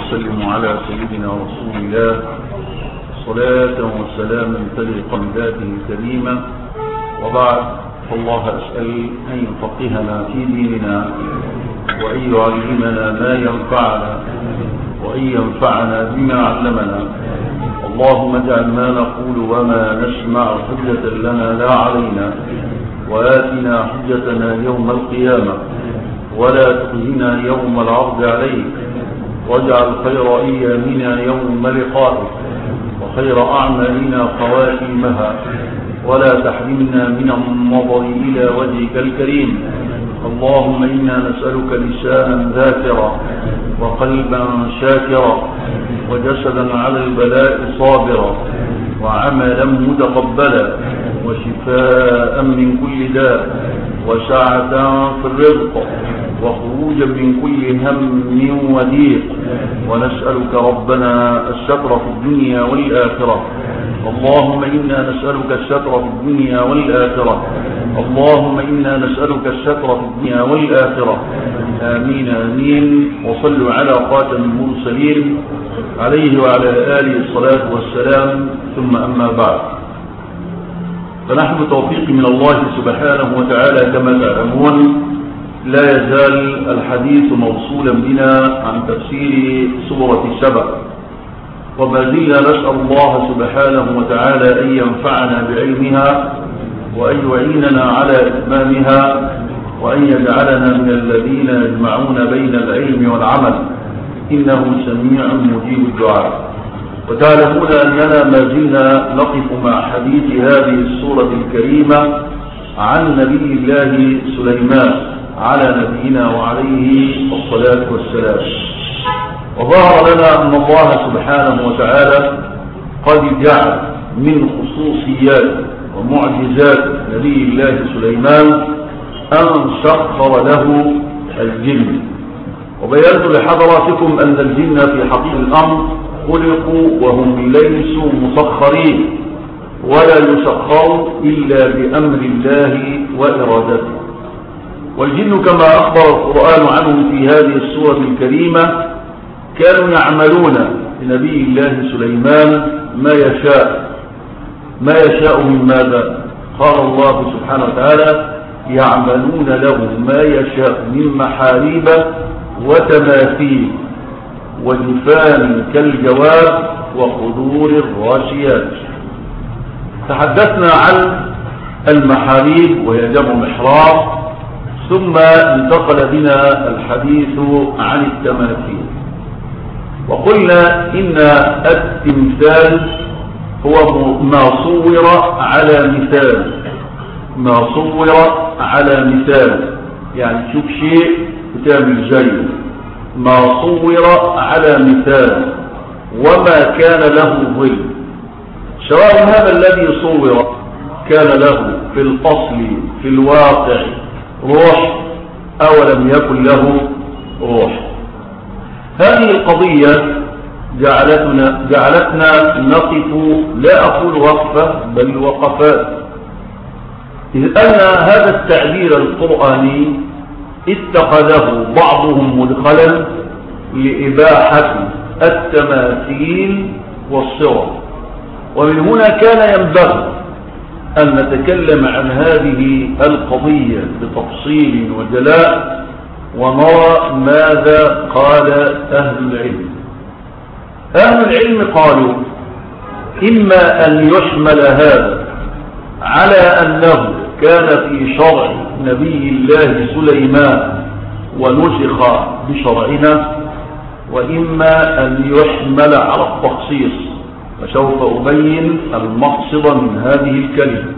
وسلم على سيدنا رسول الله صلاة وسلاما تليقا ذاته كريما وبعد فالله أسأل أن يفقهنا في ديننا وأن يعلمنا ما ينفعنا وأن ينفعنا بما علمنا اللهم اجعل ما نقول وما نسمع حجة لنا لا علينا وآتنا حجتنا يوم القيامة ولا تخزنا يوم العرض عليك واجعل خير أيامنا يوم لقائك وخير أعمالنا خواتيمها ولا تحرمنا من النظر إلى وجهك الكريم اللهم إنا نسألك لسانا ذاكرا وقلبا شاكرا وجسدا على البلاء صابرا وعملا متقبلا وشفاء من كل داء وسعة في الرزق وخروجا من كل هم وضيق ونسألك ربنا الستر في الدنيا والآخرة اللهم إنا نسألك الستر في الدنيا والآخرة اللهم إنا نسألك الستر في الدنيا والآخرة آمين آمين وصلوا على خاتم المرسلين عليه وعلى آله الصلاة والسلام ثم أما بعد فنحن بتوفيق من الله سبحانه وتعالى كما تعلمون لا يزال الحديث موصولا بنا عن تفسير سورة سبع وما زلنا نسأل الله سبحانه وتعالى أن ينفعنا بعلمها وأن يعيننا على إتمامها وأن يجعلنا من الذين يجمعون بين العلم والعمل إنه سميع مجيب الدعاء وتعلمون أننا ما زلنا نقف مع حديث هذه السورة الكريمة عن نبي الله سليمان على نبينا وعليه الصلاة والسلام وظهر لنا أن الله سبحانه وتعالى قد جعل من خصوصيات ومعجزات نبي الله سليمان أن سخر له الجن وبينت لحضراتكم أن الجن في حقيقة الأمر خلقوا وهم ليسوا مسخرين ولا يسخروا إلا بأمر الله وإرادته والجن كما أخبر القرآن عنهم في هذه السورة الكريمة كانوا يعملون لنبي الله سليمان ما يشاء ما يشاء من ماذا قال الله سبحانه وتعالى يعملون له ما يشاء من محاريب وتماثيل وجفان كالجواب وقدور الراشيات تحدثنا عن المحاريب وهي جمع محراب ثم انتقل بنا الحديث عن التماثيل وقلنا إن التمثال هو ما صور على مثال ما صور على مثال يعني تشوف شيء وتعمل زيه ما صور على مثال وما كان له ظل سواء هذا الذي صور كان له في الأصل في الواقع روح أو لم يكن له روح هذه القضية جعلتنا, جعلتنا نقف لا أقول وقفة بل وقفات إذ أن هذا التعبير القرآني اتخذه بعضهم مدخلا لإباحة التماثيل والصور ومن هنا كان ينبغي أن نتكلم عن هذه القضية بتفصيل وجلاء ونرى ماذا قال أهل العلم أهل العلم قالوا إما أن يحمل هذا على أنه كان في شرع نبي الله سليمان ونسخ بشرعنا وإما أن يحمل على التخصيص وسوف أبين المقصد من هذه الكلمة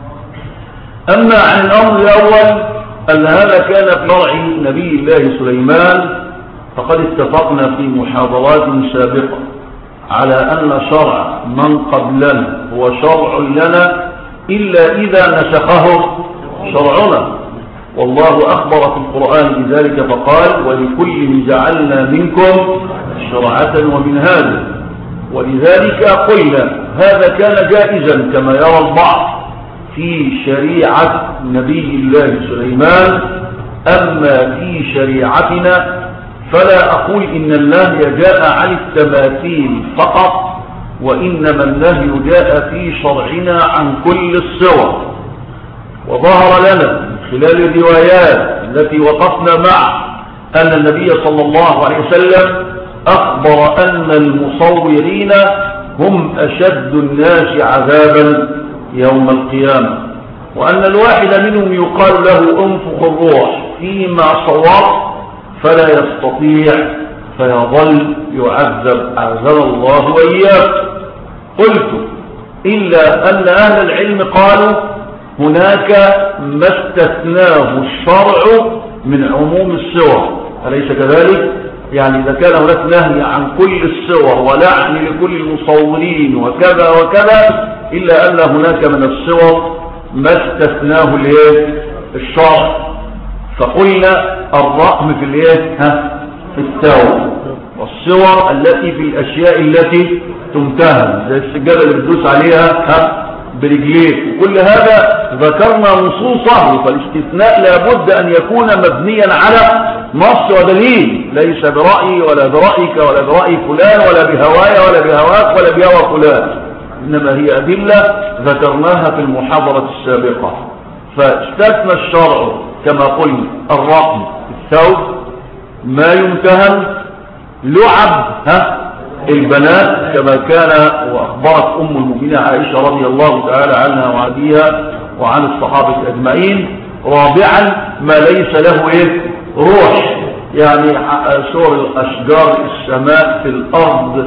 أما عن الأمر الأول أن هذا كان في شرع نبي الله سليمان فقد اتفقنا في محاضرات سابقة على أن شرع من قبلنا هو شرع لنا إلا إذا نسخه شرعنا والله أخبر في القرآن بذلك فقال ولكل جعلنا منكم شرعة ومنهاجا ولذلك قلنا هذا كان جائزا كما يرى البعض في شريعة نبي الله سليمان أما في شريعتنا فلا أقول إن النهي جاء عن التماثيل فقط وإنما النهي جاء في شرعنا عن كل الصور وظهر لنا من خلال الروايات التي وقفنا مع أن النبي صلى الله عليه وسلم أخبر أن المصورين هم أشد الناس عذابا يوم القيامة وأن الواحد منهم يقال له انفخ الروح فيما صور فلا يستطيع فيظل يعذب أعزل الله وإياه قلت إلا أن أهل العلم قالوا هناك ما استثناه الشرع من عموم الصور أليس كذلك؟ يعني إذا كان هناك نهي عن كل الصور ولعن لكل المصورين وكذا وكذا إلا أن هناك من الصور ما استثناه الشرع فقلنا الرقم في الايه ها في التاو والصور التي في الاشياء التي تمتهن زي السجاده اللي بتدوس عليها ها برجليك وكل هذا ذكرنا نصوصه فالاستثناء لابد ان يكون مبنيا على نص ودليل ليس برأيي ولا برأيك ولا برأي فلان ولا بهوايا ولا بهواك ولا بهوى فلان إنما هي أدلة ذكرناها في المحاضرة السابقة فاستثنى الشرع كما قلنا الرقم الثوب ما يمتهن لعب ها البنات كما كان وأخبرت أم المؤمنين عائشة رضي الله تعالى عنها وعديها وعن الصحابة أجمعين رابعا ما ليس له إيه روح يعني سور الأشجار السماء في الأرض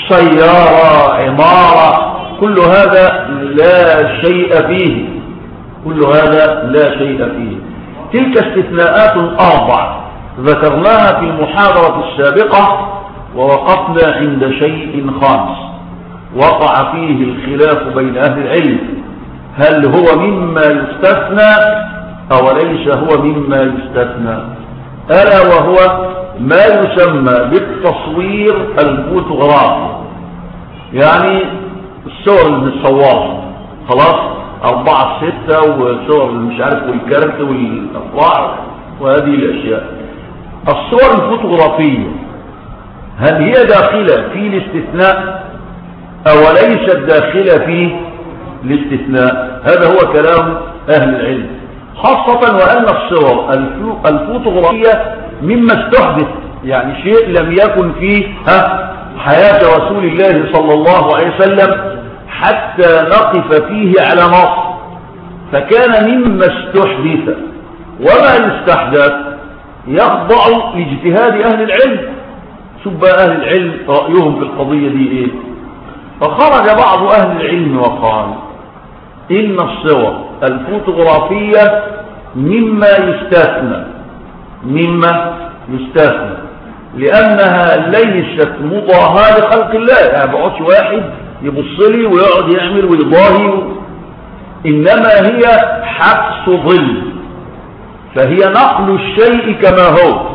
سيارة عمارة كل هذا لا شيء فيه كل هذا لا شيء فيه تلك استثناءات أربع ذكرناها في المحاضرة السابقة ووقفنا عند شيء خامس وقع فيه الخلاف بين أهل العلم هل هو مما يستثنى أو ليس هو مما يستثنى ألا وهو ما يسمى بالتصوير الفوتوغرافي يعني الصور المصورة خلاص أربعة ستة وصور مش عارف والكارت والأفراع وهذه الأشياء الصور الفوتوغرافية هل هي داخلة في الاستثناء أو ليست داخلة في الاستثناء هذا هو كلام أهل العلم خاصة وأن الصور الفوتوغرافية مما استحدث يعني شيء لم يكن فيه ها حياة رسول الله صلى الله عليه وسلم حتى نقف فيه على نص فكان مما استحدث وما يستحدث يخضع لاجتهاد أهل العلم شوف بقى أهل العلم رأيهم في القضية دي إيه فخرج بعض أهل العلم وقال إن الصور الفوتوغرافية مما يستثنى مما يستثنى لأنها ليست مضاهاة لخلق الله يعني بقعدش واحد يبص لي ويقعد يعمل ويضاهي إنما هي حبس ظل فهي نقل الشيء كما هو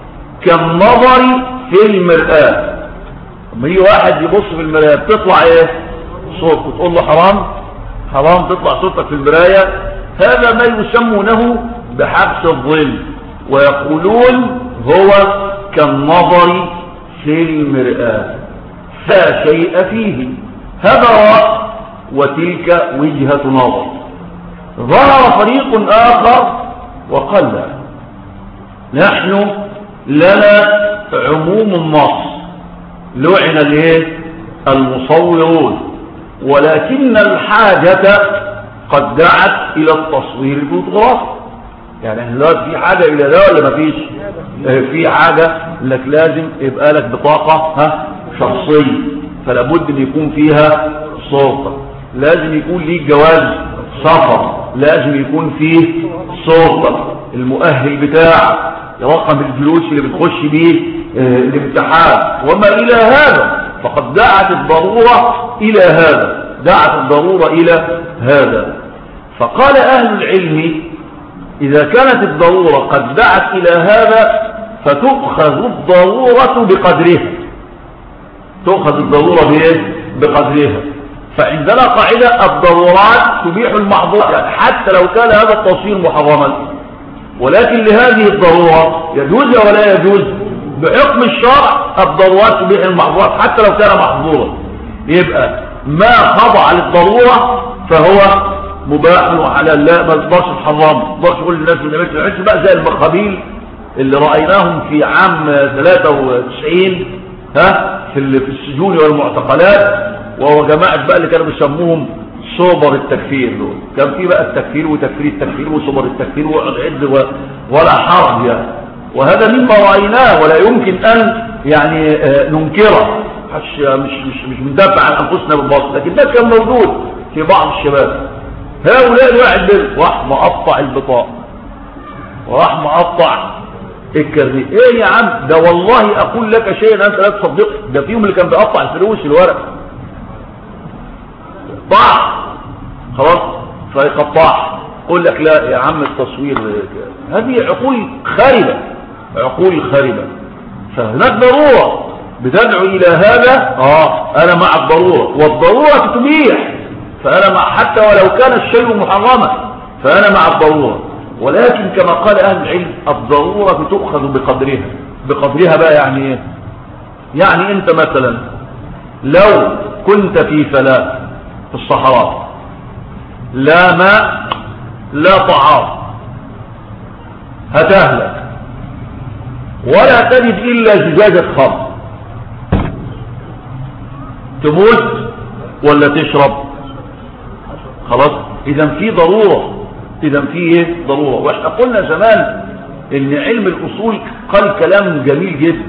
كالنظر في المرآة لما يجي واحد يبص في المراية بتطلع ايه صوت وتقول له حرام حرام تطلع صوتك في المراية هذا ما يسمونه بحبس الظل ويقولون هو كالنظر في المرآة لا شيء فيه هذا رأى وتلك وجهة نظر ظهر فريق آخر وقال لا نحن لنا عموم النص لعن الايه المصورون ولكن الحاجة قد دعت الى التصوير الفوتوغرافي يعني احنا دلوقتي في حاجة الى ده ولا مفيش في حاجة انك لازم يبقى لك بطاقة ها شخصية فلا بد ان يكون فيها صوت لازم يكون ليك جواز سفر لازم يكون فيه صوت المؤهل بتاعك رقم الفلوس اللي بتخش بيه اه الامتحان وما الى هذا فقد دعت الضرورة الى هذا دعت الضرورة الى هذا فقال اهل العلم اذا كانت الضرورة قد دعت الى هذا فتؤخذ الضرورة بقدرها تؤخذ الضرورة بايه بقدرها فعندنا قاعدة الضرورات تبيح المحظورات يعني حتى لو كان هذا التصوير محرما ولكن لهذه الضرورة يجوز ولا يجوز بحكم الشرع الضرورات تبيح المحظورات حتى لو كان محظورا يبقى ما خضع للضرورة فهو مباح وحلال لا ما تقدرش تحرمه ما تقدرش تقول للناس ما نعملش بقى زي المخابيل اللي رأيناهم في عام 93 ها في السجون والمعتقلات وهو جماعة بقى اللي كانوا بيسموهم صبر التكفير دول كان في بقى التكفير وتكفير التكفير وصبر التكفير والعد ولا حرج يعني وهذا مما رأيناه ولا يمكن أن يعني آه، ننكره مش مش مش مش بندافع عن انفسنا بالباطل لكن ده كان موجود في بعض الشباب هؤلاء الواحد راح مقطع البطاقه وراح مقطع الكرنيه ايه يا عم ده والله اقول لك شيئا انت لا تصدق ده فيهم اللي كان بيقطع الفلوس الورق ضاع خلاص فيقطعها يقول لك لا يا عم التصوير هذه عقول خاربة عقول خاربة فهناك ضرورة بتدعو إلى هذا آه أنا مع الضرورة والضرورة تبيح فأنا مع حتى ولو كان الشيء محرما فأنا مع الضرورة ولكن كما قال أهل العلم الضرورة تؤخذ بقدرها بقدرها بقى يعني إيه يعني أنت مثلا لو كنت في فلاة في الصحراء لا ماء لا طعام هتهلك ولا تجد إلا زجاجة خمر تموت ولا تشرب خلاص إذا في ضرورة إذا في إيه ضرورة وإحنا قلنا زمان إن علم الأصول قال كلام جميل جدا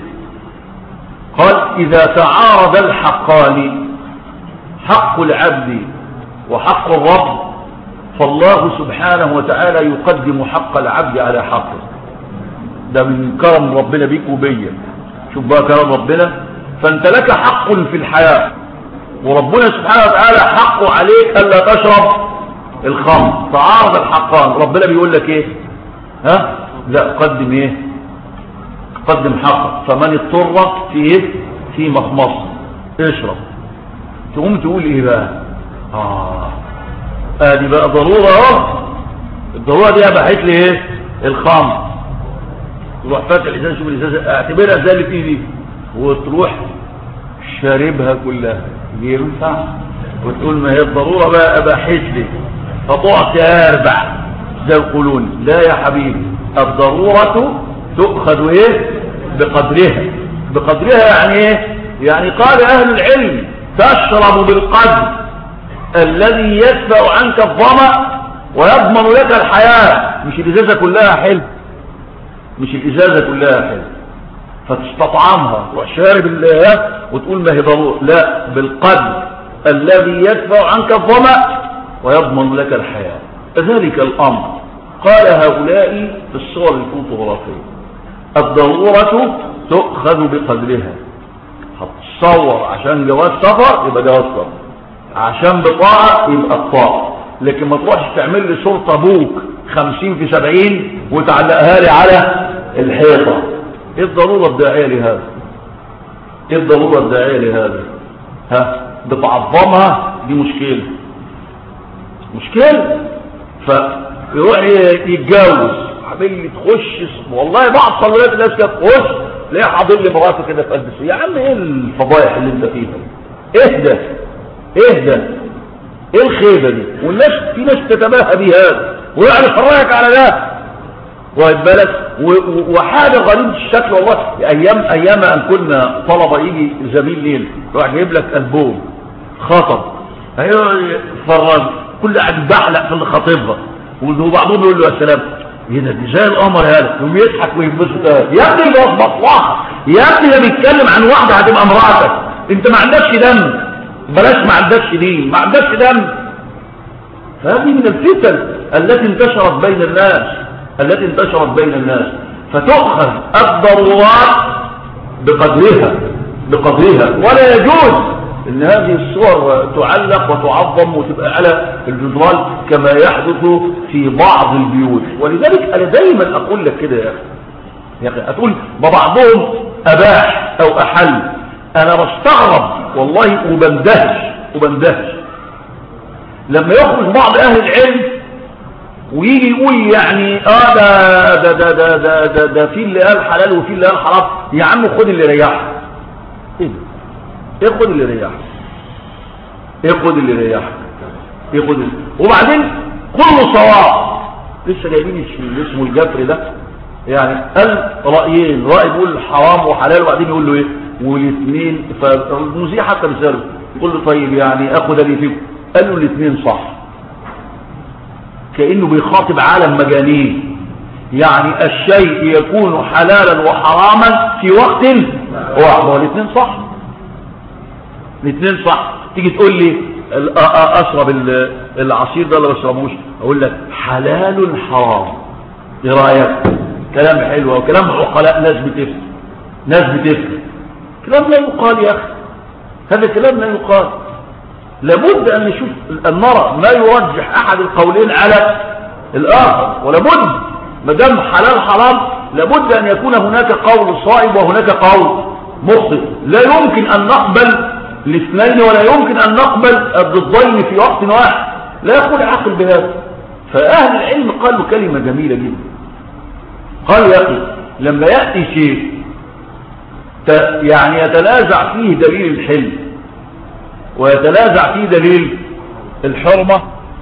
قال إذا تعارض الحقان حق العبد وحق الرب فالله سبحانه وتعالى يقدم حق العبد على حقه ده من كرم ربنا بيك وبيا شوف بقى كرم ربنا فانت لك حق في الحياة وربنا سبحانه وتعالى حقه عليك ألا تشرب الخمر تعارض الحقان ربنا بيقول لك ايه ها لا قدم ايه قدم حقك فمن اضطر في ايه في مخمص اشرب تقوم تقول ايه بقى اه ادي بقى ضرورة اهو الضرورة دي ابحث لي ايه الخمر تروح فاتح الازازه شوف الازازه اعتبرها زي اللي في ايدي وتروح شاربها كلها ينفع وتقول ما هي الضرورة بقى ابحث لي فتقعد تربع زي يقولون لا يا حبيبي الضرورة تؤخذ ايه بقدرها بقدرها يعني ايه يعني قال اهل العلم تشرب بالقدر الذي يدفع عنك الظمأ ويضمن لك الحياة مش الازازة كلها حلو مش الازازة كلها حلو فتستطعمها وشارب الله وتقول ما هي ضرورة لا بالقدر الذي يدفع عنك الظمأ ويضمن لك الحياة ذلك الأمر قال هؤلاء في الصور الفوتوغرافية الضرورة تؤخذ بقدرها هتصور عشان جواز سفر يبقى جواز سفر عشان بطاعة يبقى الطاعة لكن ما تروحش تعمل لي صورة ابوك خمسين في سبعين وتعلقها لي على الحيطة ايه الضرورة الداعية لهذا ايه الضرورة الداعية لهذا ها بتعظمها دي مشكلة مشكلة فيروح يتجوز حبيبي تخش والله بعض صلوات الناس كانت تخش تلاقيه حاضر لي مراته كده في قلب يا عم ايه الفضايح اللي انت فيها اهدى اهدى ايه الخيبه دي والناس في ناس تتباهى بهذا ويعني فرجك على ده واخد بالك وحاجه غريبه الشكل والله ايام ايام ان كنا طلبه يجي زميل ليل يروح جايب لك البوم خطب ايوه فرج كل قاعد بحلق في اللي خاطبها وبعضهم يقول له يا سلام ايه ده دي زي القمر هذا يقوم يضحك وينبسط يا ابني ده مصلحه يا ابني ده بيتكلم عن واحده هتبقى مراتك انت ما عندكش دم بلاش ما عندكش دين ما عندكش دم فهذه من الفتن التي انتشرت بين الناس التي انتشرت بين الناس فتؤخذ الضرورات بقدرها بقدرها ولا يجوز ان هذه الصور تعلق وتعظم وتبقى على الجدران كما يحدث في بعض البيوت ولذلك انا دايما اقول لك كده يا اخي يا اخي اقول ببعضهم اباح او احل انا بستغرب والله وبندهش وبندهش لما يخرج بعض اهل العلم ويجي يقول يعني اه ده ده ده ده ده, ده, ده في اللي قال حلال وفي اللي قال حرام يا عم خد اللي يريحك ايه ده ايه خد اللي يريحك ايه خد اللي يريحك ايه خد اللي وبعدين كله صواب لسه جايبين اللي اسمه الجفر ده يعني قال رايين راي بيقول حرام وحلال وبعدين يقول له ايه والاثنين فالمذيع حتى بيساله يقول له طيب يعني اخد اللي فيكم قال له الاثنين صح كانه بيخاطب عالم مجانين يعني الشيء يكون حلالا وحراما في وقت واحد والاثنين صح الاثنين صح تيجي تقول لي اشرب العصير ده ولا ما اشربوش اقول لك حلال حرام ايه رايك كلام حلو وكلام عقلاء ناس بتفهم ناس بتفهم كلام لا يقال يا اخي هذا كلام لا يقال لابد ان نشوف ان نرى ما يرجح احد القولين على الاخر ولابد ما دام حلال حرام لابد ان يكون هناك قول صائب وهناك قول مخطئ لا يمكن ان نقبل الاثنين ولا يمكن ان نقبل الضدين في وقت واحد لا يقول عقل بهذا فاهل العلم قالوا كلمه جميله جدا قال يا اخي لما ياتي شيء يعني يتنازع فيه دليل الحلم ويتنازع فيه دليل الحرمة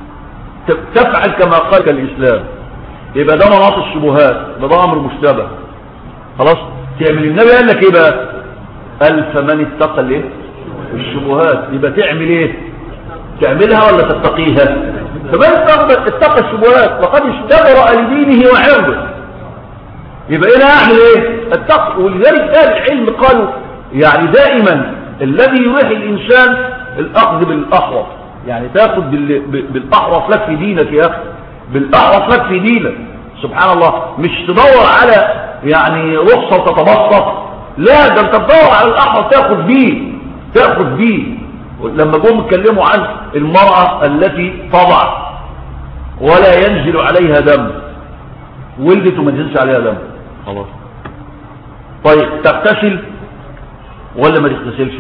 تفعل كما قال الإسلام يبقى ده مناط الشبهات يبقى ده أمر مشتبه خلاص تعمل النبي قال لك ايه بقى قال فمن اتقى الايه الشبهات يبقى تعمل ايه تعملها ولا تتقيها فمن اتقى الشبهات فقد استبرأ لدينه وعرضه يبقى انا اعمل ايه التقوى ولذلك اهل العلم قالوا يعني دائما الذي يريح الانسان الاخذ بالاحوط يعني تاخذ بالاحوط لك في دينك يا اخي بالاحوط لك في دينك سبحان الله مش تدور على يعني رخصه وتتبسط لا ده انت تدور على الاحوط تاخذ بيه تاخذ بيه لما جم اتكلموا عن المراه التي تضع ولا ينزل عليها دم ولدت وما ينزلش عليها دم خلاص طيب تغتسل ولا ما تغتسلش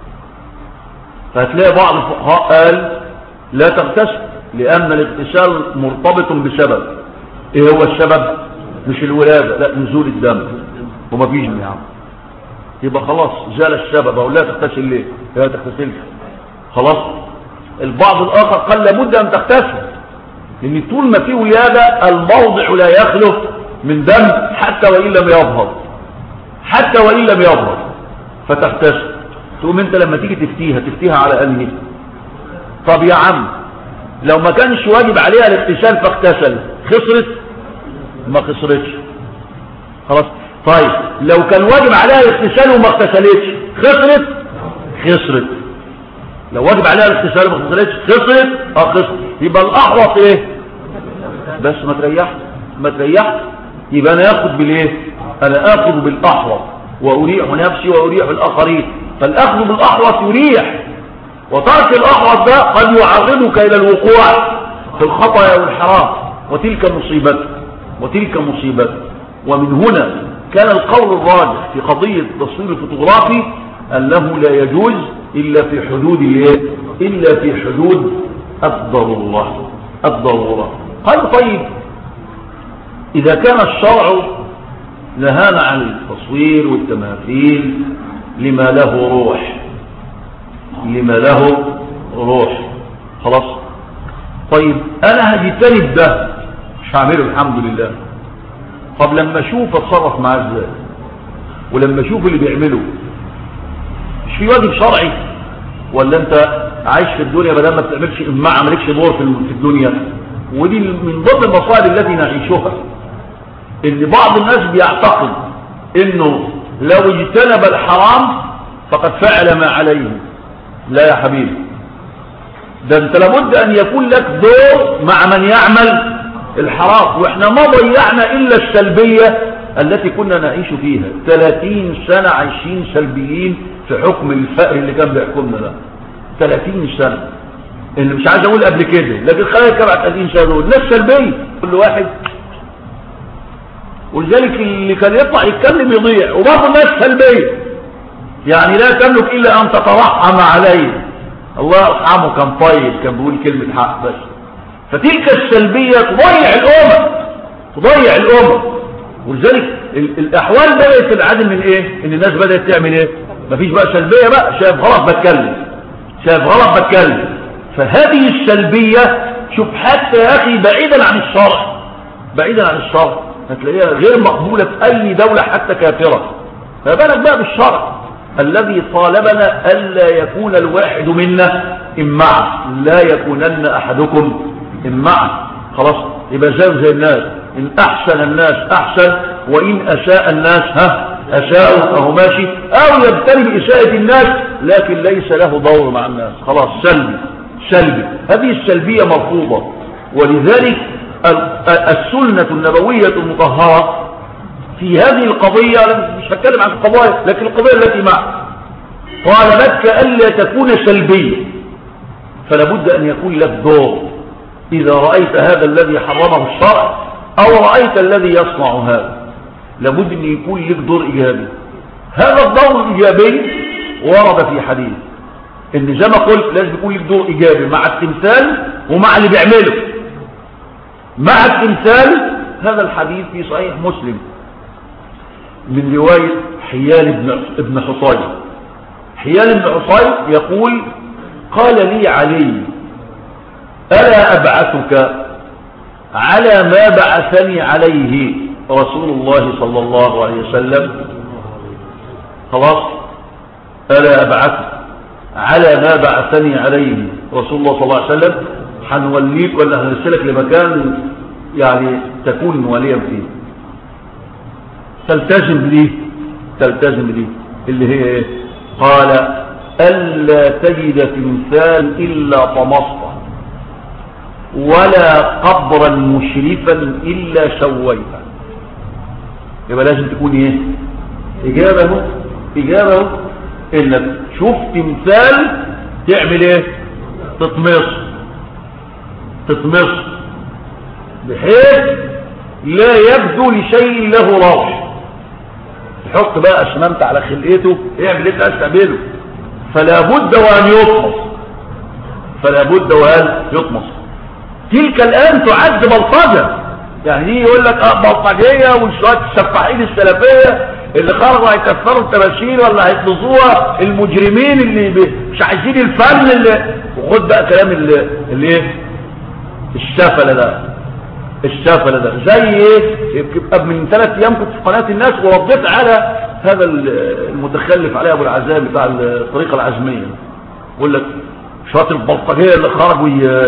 فهتلاقي بعض الفقهاء قال لا تغتسل لأن الاغتسال مرتبط بسبب ايه هو السبب مش الولادة لا نزول الدم وما فيش يا عم يبقى خلاص زال السبب اقول لا تغتسل ليه لا تغتسلش خلاص البعض الاخر قال لابد ان تغتسل لان طول ما في ولادة الموضع لا يخلف من دم حتى وإن لم يظهر حتى وإن لم يظهر فتغتسل تقوم انت لما تيجي تفتيها تفتيها على انهي طب يا عم لو ما كانش واجب عليها الاغتسال فاغتسل خسرت ما خسرتش خلاص طيب لو كان واجب عليها الاغتسال وما اغتسلتش خسرت خسرت لو واجب عليها الاغتسال وما اغتسلتش خسرت اه خسرت يبقى الاحوط ايه بس ما تريحش ما تريحش يبقى انا اخذ بالايه انا اخذ بالاحوط واريح نفسي واريح الاخرين فالاخذ بالاحوط يريح وترك الاحوط ده قد يعرضك الى الوقوع في الخطايا والحرام وتلك مصيبته وتلك مصيبته ومن هنا كان القول الراجح في قضية التصوير الفوتوغرافي أنه لا يجوز إلا في حدود الايه إلا في حدود الضرورة الضرورة قال طيب إذا كان الشرع نهانا عن التصوير والتماثيل لما له روح لما له روح خلاص طيب أنا هجتنب ده مش هعمله الحمد لله طب لما اشوف اتصرف معاه ازاي ولما اشوف اللي بيعمله مش في واجب شرعي ولا انت عايش في الدنيا بدل ما بتعملش ما عملكش دور في الدنيا ودي من ضمن المصائب التي نعيشها ان بعض الناس بيعتقد انه لو اجتنب الحرام فقد فعل ما عليه لا يا حبيبي ده انت لابد ان يكون لك دور مع من يعمل الحرام واحنا ما ضيعنا الا السلبية التي كنا نعيش فيها 30 سنة عايشين سلبيين في حكم الفقر اللي كان بيحكمنا ده 30 سنة اللي مش عايز اقول قبل كده لكن خلال كبع 30 سنة دول ناس سلبية كل واحد ولذلك اللي كان يطلع يتكلم يضيع وبعض الناس سلبية يعني لا تملك إلا أن تترحم عليه الله يرحمه كان طيب كان بيقول كلمة حق بس فتلك السلبية تضيع الأمة تضيع الأمة ولذلك الأحوال بدأت العدل من إيه إن الناس بدأت تعمل إيه مفيش بقى سلبية بقى شايف غلط بتكلم شايف غلط بتكلم فهذه السلبية شوف حتى يا أخي بعيدا عن الشرع بعيدا عن الشرع هتلاقيها غير مقبولة في أي دولة حتى كافرة فبالك بقى بالشرع الذي طالبنا ألا يكون الواحد منا إمعا لا يكونن أحدكم إمعا خلاص يبقى زي زي الناس إن أحسن الناس أحسن وإن أساء الناس ها أساءوا أهو ماشي أو يبتلي بإساءة الناس لكن ليس له دور مع الناس خلاص سلبي سلبي هذه السلبية مرفوضة ولذلك السنة النبوية المطهرة في هذه القضية مش هتكلم عن القضايا لكن القضية التي معه طالبتك ألا تكون سلبية فلابد أن يكون لك دور إذا رأيت هذا الذي حرمه الشرع أو رأيت الذي يصنع هذا لابد أن يكون لك دور إيجابي هذا الدور الإيجابي ورد في حديث ان زي ما قلت لازم يكون لك دور ايجابي مع التمثال ومع اللي بيعمله مع التمثال هذا الحديث في صحيح مسلم من رواية حيال بن ابن حصين حيال بن حصين يقول قال لي علي ألا أبعثك على ما بعثني عليه رسول الله صلى الله عليه وسلم خلاص ألا أبعثك على ما بعثني عليه رسول الله صلى الله عليه وسلم حنوليك ولا هنرسلك لمكان يعني تكون وليا فيه تلتزم لي تلتزم لي اللي هي ايه قال ألا تجد تمثال إلا طمسته ولا قبرا مشرفا إلا سويته يبقى لازم تكون ايه إجابة إجابة إنك شوف تمثال تعمل ايه تطمس تطمس بحيث لا يبدو لشيء له روح تحط بقى اسمنت على خلقته اعمل ايه عايز تعمله فلا بد وان يطمس فلا بد وان يطمس تلك الان تعد بلطجه يعني دي يقول لك اه بلطجيه وشويه السفاحين السلفيه اللي خرجوا هيكسروا التماثيل ولا هيطلصوها المجرمين اللي مش عايزين الفن اللي وخد بقى كلام اللي اللي ايه الشفله ده الشفله ده زي ايه يبقى من ثلاث ايام كنت في قناه الناس ورديت على هذا المتخلف عليه ابو العزام بتاع الطريقه العزميه يقول لك شاطر البلطجيه اللي خرجوا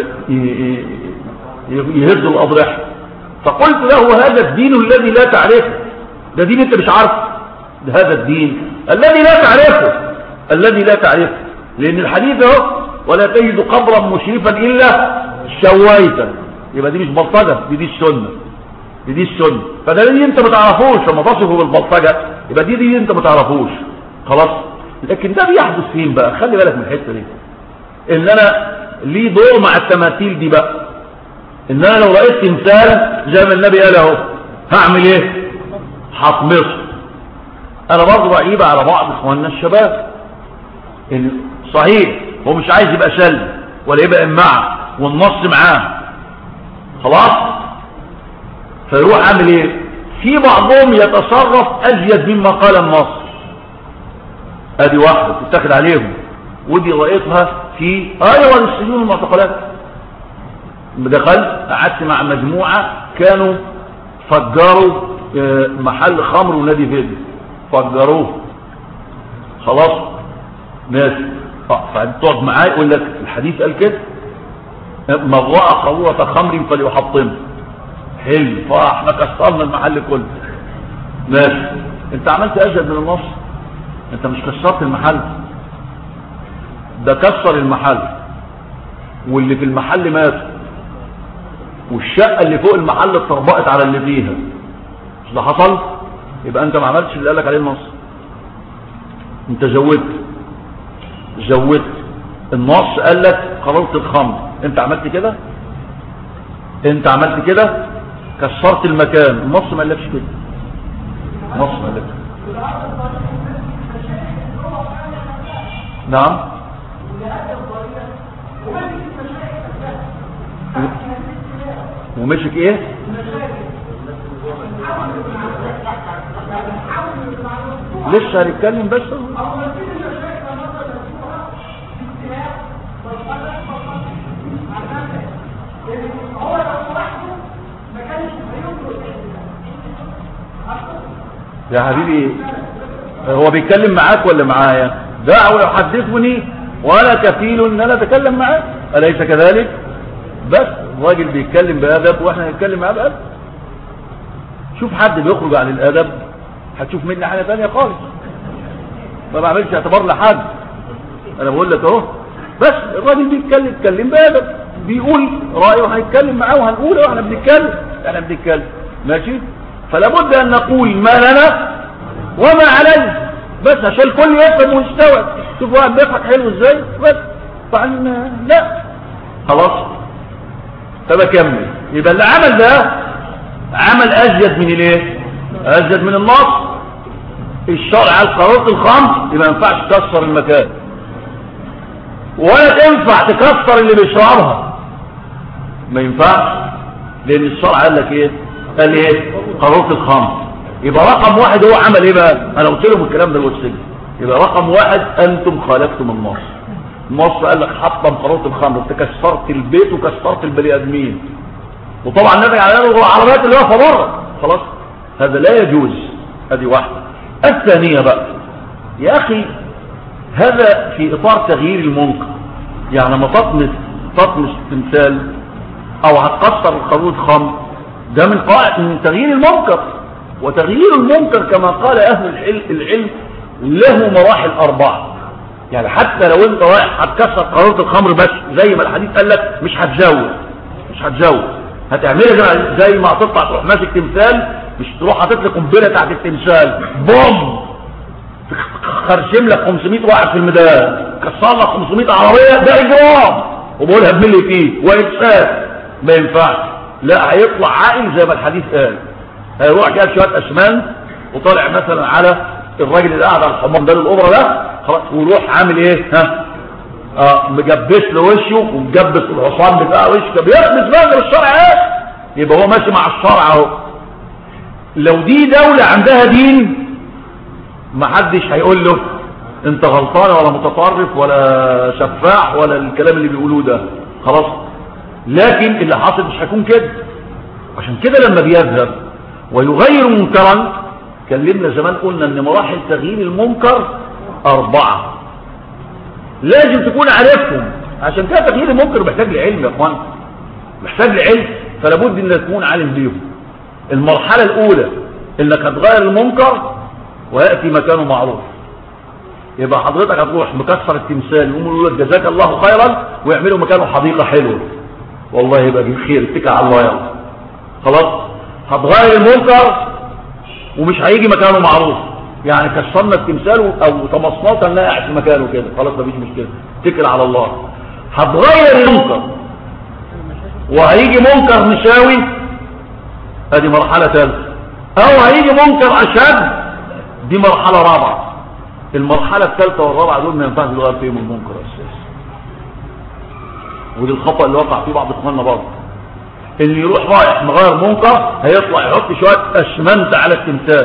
يهدوا الاضرحه فقلت له هذا الدين الذي لا تعرفه ده دين انت مش عارفه ده هذا الدين الذي لا تعرفه الذي لا تعرفه لان الحديث اهو ولا تجد قبرا مشرفا الا شويتا يبقى دي مش بلطجه دي دي السنه دي دي السنه فده دي انت ما تعرفوش لما تصفه بالبلطجه يبقى دي دي انت ما تعرفوش خلاص لكن ده بيحدث فين بقى خلي بالك من الحته دي ان انا ليه دور مع التماثيل دي بقى ان انا لو رأيت تمثال زي ما النبي قال اهو هعمل ايه هطمسه انا برضه بعيب على بعض اخواننا الشباب ان صحيح هو مش عايز يبقى سلبي ولا يبقى امعه والنص معاه خلاص فيروح عامل ايه في بعضهم يتصرف ازيد مما قال النص ادي واحده تتاخد عليهم ودي رأيتها في ايوه السجون والمعتقلات دخلت قعدت مع مجموعة كانوا فجروا محل خمر ونادي فيديو فجروه خلاص ناس تقعد معاه يقول لك الحديث قال كده من رأى قارورة خمر فليحطمه حلو فاحنا كسرنا المحل كله ماشي انت عملت ازيد من النص انت مش كسرت المحل ده كسر المحل واللي في المحل ماتوا والشقة اللي فوق المحل اتطربقت على اللي فيها مش ده حصل يبقى انت ما عملتش اللي قالك عليه النص انت زودت زودت النص قال لك قررت الخمر انت عملت كده انت عملت كده كسرت المكان النص ما قالكش كده النص ما قالكش نعم ومسك ايه لسه هنتكلم بس يا حبيبي هو بيتكلم معاك ولا معايا دعوا يحدثني وانا كفيل ان انا اتكلم معاه اليس كذلك بس الراجل بيتكلم بادب واحنا نتكلم معاه بادب شوف حد بيخرج عن الادب هتشوف مني حاجه ثانيه خالص ما بعملش اعتبار لحد انا بقول لك اهو بس الراجل بيتكلم يتكلم بادب بيقول رايه وهنتكلم معاه وهنقوله واحنا بنتكلم احنا بنتكلم ماشي فلا بد ان نقول ما لنا وما علينا بس عشان الكل يفهم ويستوعب شوف واحد بيضحك حلو ازاي بس طبعا لا خلاص طب اكمل يبقى اللي عمل ده عمل ازيد من الايه ازيد من النص الشرع على القرارات الخمس يبقى ما ينفعش تكسر المكان ولا تنفع تكسر اللي بيشربها ما ينفعش لان الشرع قال لك ايه قال ايه قرارات الخمس يبقى رقم واحد هو عمل ايه بقى انا قلت لهم الكلام ده والسجن يبقى رقم واحد انتم خالفتم النص النص قال لك حطم قرارات الخمر انت كسرت البيت وكسرت البني ادمين وطبعا النبي على العربيات اللي واقفه بره خلاص هذا لا يجوز هذه واحده الثانيه بقى يا اخي هذا في اطار تغيير المنكر يعني لما تطمس تطمس تمثال او هتكسر القانون الخمر ده من قائد من تغيير المنكر وتغيير المنكر كما قال اهل العلم له مراحل اربعه يعني حتى لو انت رايح هتكسر قانون الخمر بس زي ما الحديث قال لك مش هتزود مش هتزود هتعملها زي ما هتطلع تروح ماسك تمثال مش تروح حاطط لك قنبله تحت التمثال بوم خرشم لك 500 واحد في الميدان كسر لك 500 عربيه ده اجرام وبقولها بملي فيه وانسان ما ينفعش لا هيطلع عاقل زي ما الحديث قال هيروح جاب شويه اسمنت وطالع مثلا على الراجل اللي قاعد على الحمام ده الاوبرا ده خلاص ويروح عامل ايه ها اه مجبس له وشه ومجبس الحصان بتاع وشه بيخبز بقى الشرع ايه يبقى هو ماشي مع الشرع اهو لو دي دولة عندها دين ما حدش هيقول له انت غلطان ولا متطرف ولا شفاح ولا الكلام اللي بيقولوه ده خلاص لكن اللي حاصل مش هيكون كده عشان كده لما بيذهب ويغير منكرا كلمنا زمان قلنا ان مراحل تغيير المنكر اربعة لازم تكون عارفهم عشان كده تغيير المنكر محتاج لعلم يا اخوان محتاج لعلم فلابد انك تكون عالم بيهم المرحلة الاولى انك هتغير المنكر ويأتي مكانه معروف يبقى حضرتك هتروح مكسر التمثال يقوموا لك جزاك الله خيرا ويعملوا مكانه حديقة حلوة والله يبقى خير اتكل على الله يلا خلاص هتغير المنكر ومش هيجي مكانه معروف يعني كسرنا التمثال او طمسناه كان قاعد في مكانه كده خلاص مفيش مشكله اتكل على الله هتغير المنكر وهيجي منكر مشاوي ادي مرحله ثالثه او هيجي منكر اشد دي مرحله رابعه المرحله الثالثه والرابعه دول ما ينفعش نغير فيهم المنكر اساسا ودي الخطا اللي وقع فيه بعض اخواننا برضه اللي يروح رايح مغير منكر هيطلع يحط شويه اسمنت على التمثال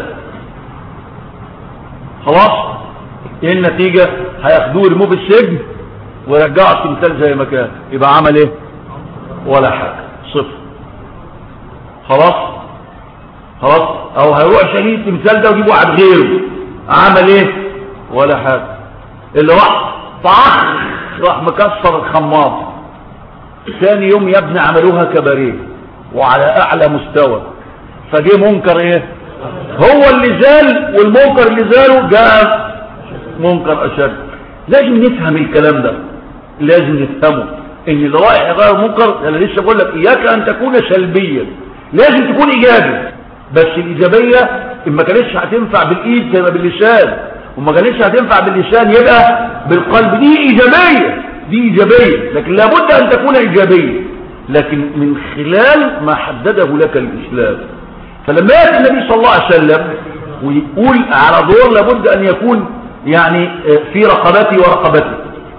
خلاص ايه النتيجه هياخدوه يرموه بالسجن ويرجعوا التمثال زي ما كان يبقى عمل ايه ولا حاجه صفر خلاص خلاص او هيروح شايل التمثال ده ويجيب واحد غيره عمل ايه ولا حاجه اللي راح طخ راح مكسر الخماط ثاني يوم يا ابني عملوها كباريه وعلى اعلى مستوى فجه منكر ايه هو اللي زال والمنكر اللي زاله جاء منكر اشد لازم نفهم الكلام ده لازم نفهمه ان اللي رايح يغير منكر انا لسه بقول لك اياك ان تكون سلبيا لازم تكون ايجابي بس الايجابيه ان ما كانتش هتنفع بالايد زي ما باللسان وما كانتش هتنفع باللسان يبقى بالقلب دي ايجابيه دي ايجابيه لكن لابد ان تكون ايجابيه لكن من خلال ما حدده لك الاسلام فلما ياتي النبي صلى الله عليه وسلم ويقول على دور لابد ان يكون يعني في رقبتي ورقبتي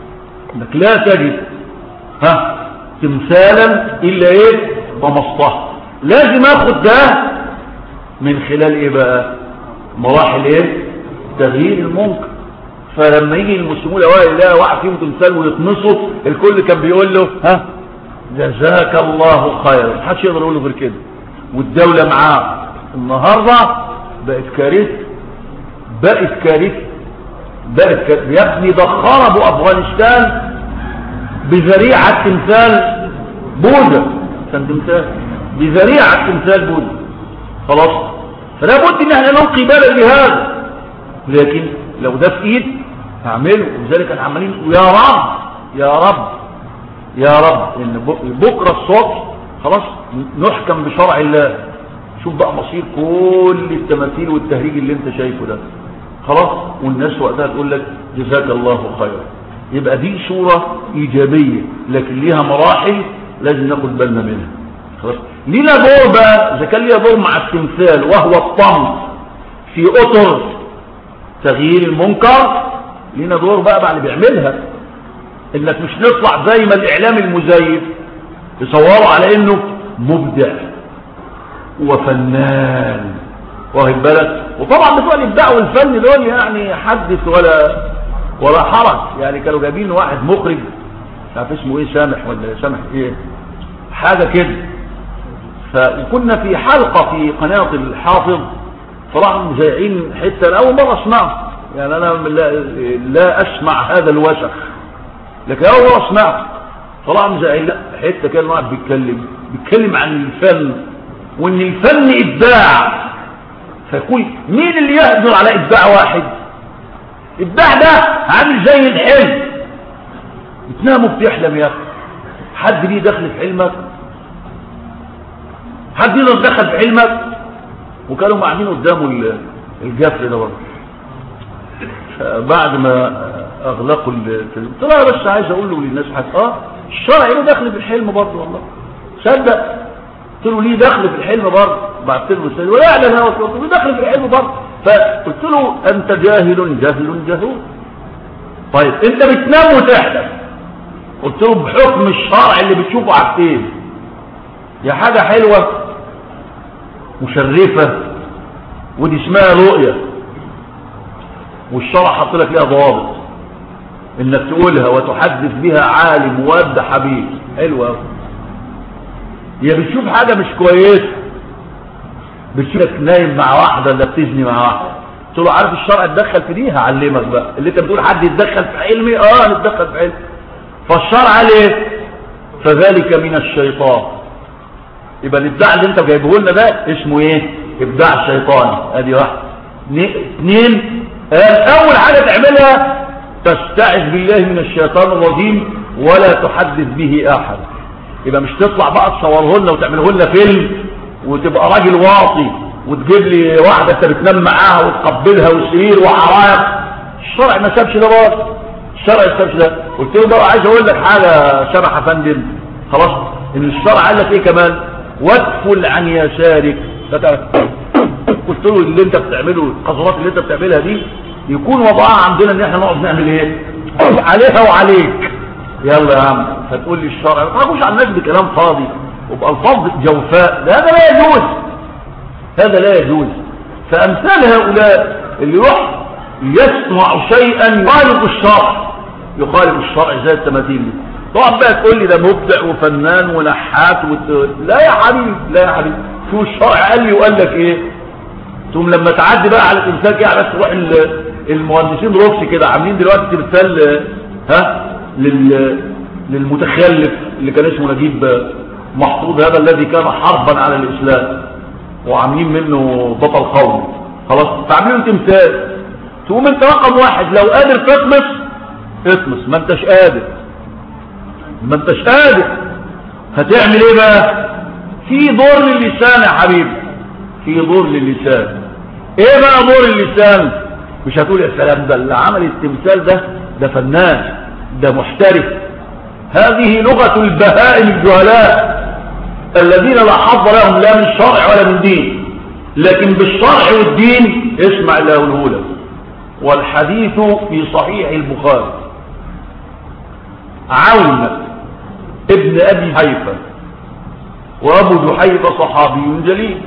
انك لا تجد ها تمثالا الا ايه ومصطه لازم اخد ده من خلال ايه بقى مراحل ايه تغيير المنكر فلما يجي المسلمون الاوائل يلاقي واحد فيهم تمثال ويطمسوا الكل كان بيقول له ها جزاك الله خيرا محدش يقدر يقول له غير كده والدوله معاه النهارده بقت كارثه بقت كارثه بقت كارثه يا ابني ده خربوا افغانستان بذريعه تمثال بوذا كان تمثال بذريعه تمثال بوذا خلاص فلا بد ان احنا نلقي بالا لهذا لكن لو ده في ايد هعمله ولذلك احنا عمالين يا رب يا رب يا رب ان بكره الصبح خلاص نحكم بشرع الله شوف بقى مصير كل التماثيل والتهريج اللي انت شايفه ده خلاص والناس وقتها تقول لك جزاك الله خيرا يبقى دي صورة ايجابية لكن ليها مراحل لازم ناخد بالنا منها خلاص لينا دور بقى اذا كان ليها دور مع التمثال وهو الطمس في اطر تغيير المنكر لينا دور بقى بقى اللي بيعملها انك مش نطلع زي ما الاعلام المزيف يصوروا على انه مبدع وفنان واخد بالك وطبعا بتوع الابداع والفن دول يعني حدث ولا ولا حرج يعني كانوا جايبين واحد مخرج مش عارف اسمه ايه سامح ولا سامح ايه حاجه كده فكنا في حلقه في قناه الحافظ فراحوا مذيعين حته اول مره اسمعه يعني انا لا, لا اسمع هذا الوسخ لكن اول مره اسمعه طلع مذيعين لا حته كان واحد بيتكلم بيتكلم عن الفن وان الفن ابداع فيقول مين اللي يقدر على ابداع واحد ابداع ده عامل زي الحلم بتنام وبتحلم يا اخي حد ليه دخل في حلمك حد يقدر دخل في حلمك وكانوا قاعدين قدامه الجفل ده برضه بعد ما اغلقوا الفيلم قلت له بس عايز اقول له للناس حاجه اه الشرع له دخل في الحلم برضه والله صدق قلت له ليه دخل في الحلم برضه بعت له رساله ولا يعلم هو قلت له دخل في الحلم برضه فقلت له انت جاهل جهل جهول طيب انت بتنام وتحلم قلت له بحكم الشرع اللي بتشوفه عكتين يا حاجه حلوه مشرفه ودي اسمها رؤيه والشرع حط لك ليها ضوابط انك تقولها وتحدث بها عالم وابد حبيب حلوة هي بتشوف حاجة مش كويسة بتشوفك نايم مع واحدة ولا بتزني مع واحدة قلت له عارف الشرع اتدخل في دي هعلمك بقى اللي انت بتقول حد يتدخل في علمي اه نتدخل في علمي فالشرع عليه فذلك من الشيطان يبقى الابداع اللي انت جايبه لنا ده اسمه ايه ابداع شيطاني ادي واحد اثنين اول حاجة تعملها تستعذ بالله من الشيطان الرجيم ولا تحدث به احد يبقى مش تطلع بقى تصوره لنا وتعمله لنا فيلم وتبقى راجل واطي وتجيب لي واحدة انت بتنام معاها وتقبلها وسرير وحرائق الشرع ما سابش ده برضه الشرع ما سابش ده قلت له بقى عايز اقول لك حاجة شبح يا فندم خلاص ان الشرع قال لك ايه كمان وادفل عن يسارك قلت له اللي انت بتعمله القذرات اللي انت بتعملها دي يكون وضعها عندنا ان احنا نقعد نعمل ايه عليها وعليك يلا يا عم فتقول لي الشرع ما تخافوش على الناس بكلام فاضي وبألفاظ جوفاء ده هذا لا يجوز هذا لا يجوز فأمثال هؤلاء اللي يروح يصنع شيئا يخالف الشرع يخالف الشرع زي التماثيل دي طبعا بقى تقول لي ده مبدع وفنان ونحات وت... لا يا حبيبي لا يا حبيبي شو الشرع قال لي وقال لك ايه ثم لما تعدي بقى على التمثال كده بس تروح المهندسين روكسي كده عاملين دلوقتي تمثال ها لل للمتخلف اللي كان اسمه نجيب محفوظ هذا الذي كان حربا على الاسلام وعاملين منه بطل قومي خلاص فعاملين تمثال تقوم انت رقم واحد لو قادر تطمس اطمس ما انتش قادر ما انتش قادر هتعمل ايه بقى في دور للسان يا حبيبي في دور للسان ايه بقى دور اللسان مش هتقول يا سلام ده اللي عمل التمثال ده ده فنان ده محترف هذه لغة البهائم الجهلاء الذين لا حظ لهم لا من شرع ولا من دين لكن بالشرع والدين اسمع الله الأولى والحديث في صحيح البخاري عون ابن أبي حيفا وأبو جحيفة صحابي جليل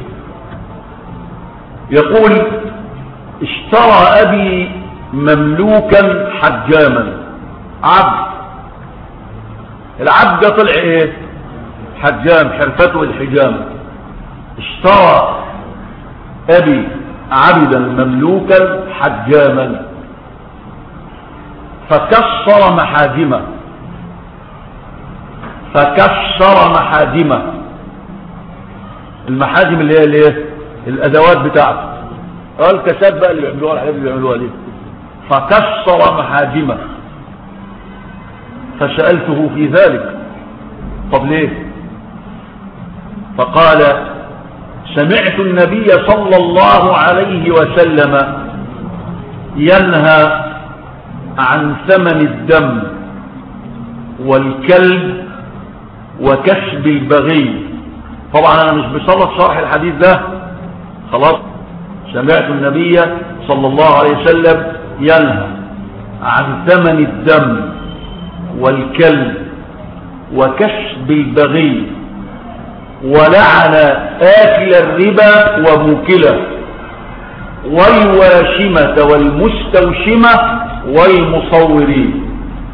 يقول اشترى أبي مملوكا حجاما عبد العبد طلع ايه حجام حرفته الحجام اشترى ابي عبدا مملوكا حجاما فكسر محاجمه فكسر محاجمه المحاجم اللي هي الايه الادوات بتاعته قال كساد بقى اللي بيعملوها الحاجات اللي بيعملوها دي فكسر محاجمه فسألته في ذلك طب ليه فقال سمعت النبي صلى الله عليه وسلم ينهى عن ثمن الدم والكلب وكسب البغي طبعا انا مش بصلت شرح الحديث ده خلاص سمعت النبي صلى الله عليه وسلم ينهى عن ثمن الدم والكلب وكسب البغي ولعن آكل الربا وموكله والواشمة والمستوشمة والمصورين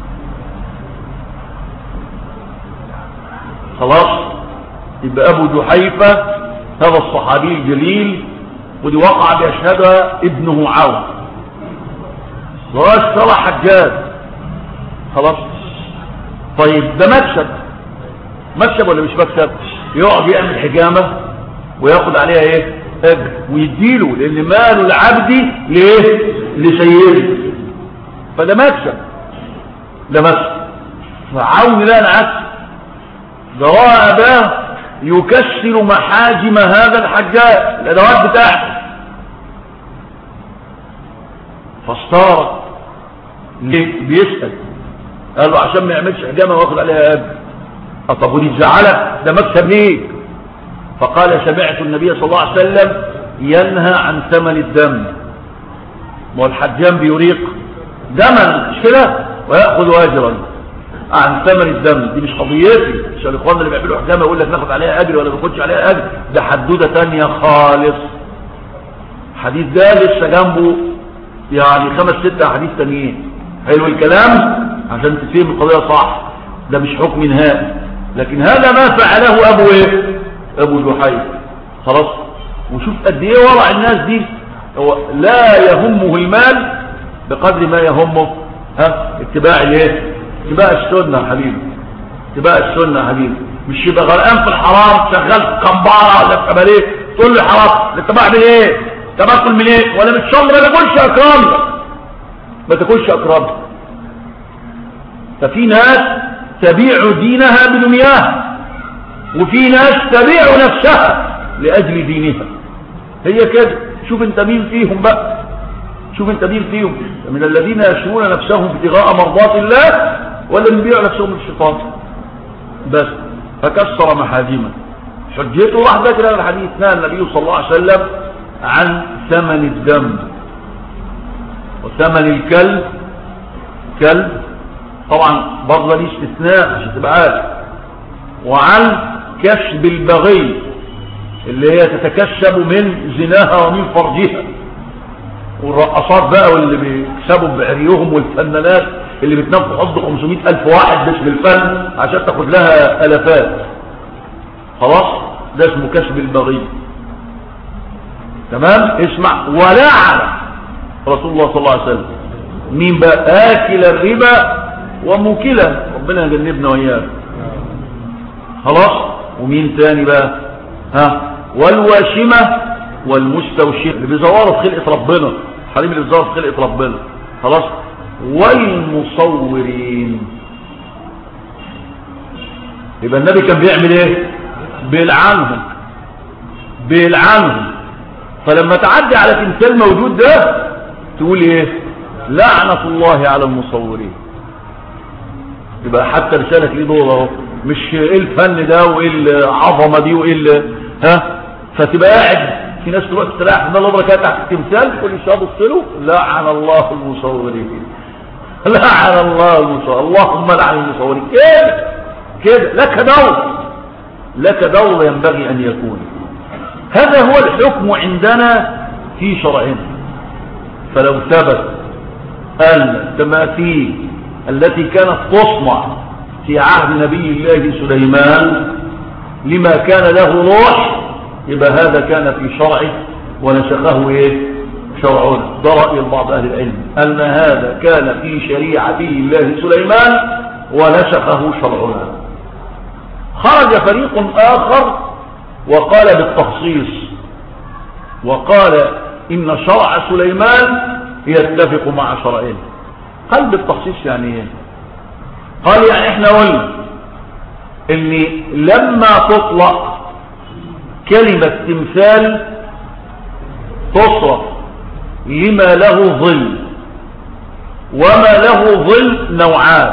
خلاص يبقى أبو جحيفة هذا الصحابي الجليل ودي وقع بأشهدها ابنه عون واشترى حجاج خلاص طيب ده مكسب مكسب ولا مش مكسب يقعد يعمل حجامة وياخد عليها ايه اجر ويديله لان مال العبد ليه لسيده فده مكسب ده مكسب فعون لا العكس ده راى اباه يكسر محاجم هذا الحجاج الادوات بتاعته فاستار ليه بيسأل قال له عشان ما يعملش حجامه واخد عليها اجر طب ودي تزعلك ده مكسب ليك فقال سمعت النبي صلى الله عليه وسلم ينهى عن ثمن الدم والحجام بيريق دما مش كده ويأخذ اجرا عن ثمن الدم دي مش قضيتي عشان الاخوان اللي بيعملوا حجامه يقول لك ناخد عليها اجر ولا ما ناخدش عليها اجر ده حدوده ثانيه خالص الحديث ده لسه جنبه يعني خمس ست احاديث ثانيين حلو الكلام عشان تفهم القضيه صح ده مش حكم نهائي لكن هذا ما فعله ابو ايه ابو جحيم خلاص وشوف قد ايه ورع الناس دي هو لا يهمه المال بقدر ما يهمه ها اتباع الايه اتباع السنه يا حبيبي اتباع السنه يا حبيبي مش يبقى غرقان في الحرام شغال كمباره ولا في كباريه تقول لي حرام انت بعمل ايه انت باكل من ايه ولا مش شمر ما تاكلش اكرام ما تاكلش اكرام ففي ناس تبيع دينها بدنياها وفي ناس تبيع نفسها لأجل دينها هي كده شوف انت مين فيهم بقى شوف انت مين فيهم من الذين يشرون نفسهم ابتغاء مرضات الله ولا يبيعوا نفسهم للشيطان بس فكسر محاجمه حجته راح ذكر الحديث نهى النبي صلى الله عليه وسلم عن ثمن الدم وثمن الكلب كلب طبعا برضه ليه استثناء عشان تبقى عارف وعن كسب البغي اللي هي تتكسب من زناها ومن فرجها والرقصات بقى واللي بيكسبوا بعريهم والفنانات اللي بتنام في حض 500 ألف واحد بس بالفن عشان تاخد لها ألفات خلاص ده اسمه كسب البغي تمام اسمع ولعن رسول الله صلى الله عليه وسلم مين بقى آكل الربا وموكلة ربنا يجنبنا وإياه خلاص ومين تاني بقى ها والواشمة والمستوشمة اللي بيزوروا في خلقة ربنا حريم اللي بيزوروا في خلقة ربنا خلاص والمصورين يبقى النبي كان بيعمل ايه بيلعنهم بيلعنهم فلما تعدي على تمثال موجود ده تقول ايه لعنة الله على المصورين يبقى حتى رسالة ليه دور اهو مش ايه الفن ده وايه العظمة دي وايه ال- ها فتبقى قاعد في ناس تروح تلاقي حمد الله بركات تحت التمثال كل شويه بص له لعن الله المصورين لعن الله المصورين اللهم لعن المصورين كده كده لك دور لك دور ينبغي أن يكون هذا هو الحكم عندنا في شرعنا فلو ثبت أن التماثيل التي كانت تصنع في عهد نبي الله سليمان لما كان له روح يبقى هذا كان في شرعه ونسخه ايه شرعنا ده رأي بعض أهل العلم أن هذا كان في شريعة الله سليمان ونسخه شرعنا خرج فريق آخر وقال بالتخصيص وقال إن شرع سليمان يتفق مع شرعين قال بالتخصيص يعني ايه قال يعني احنا قلنا ان لما تطلق كلمة تمثال تصرف لما له ظل وما له ظل نوعان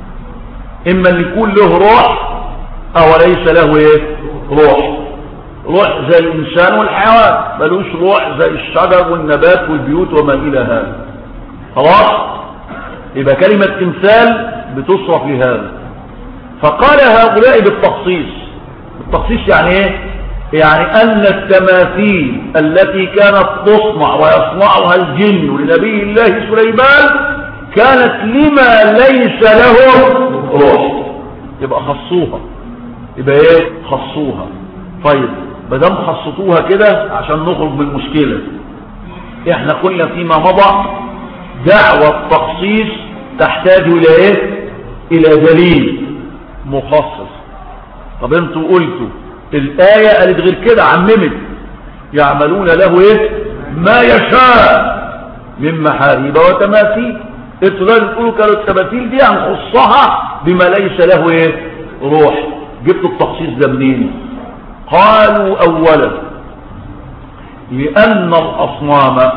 اما اللي يكون له روح او ليس له ايه روح روح زي الانسان والحيوان ملوش روح زي الشجر والنبات والبيوت وما الى هذا خلاص يبقى كلمة تمثال بتصرف لهذا فقال هؤلاء بالتخصيص بالتخصيص يعني ايه يعني ان التماثيل التي كانت تصنع ويصنعها الجن لنبي الله سليمان كانت لما ليس له روح يبقى خصوها يبقى ايه خصوها طيب بدم خصتوها كده عشان نخرج من المشكلة احنا قلنا فيما مضى دعوة تخصيص تحتاج الى ايه الى دليل مخصص طب انتوا قلتوا الآية قالت غير كده عممت يعملون له ايه ما يشاء من محاريب وتماثيل انتوا ده تقولوا كانوا التماثيل دي هنخصها بما ليس له ايه روح جبتوا التخصيص ده منين قالوا اولا لان الاصنام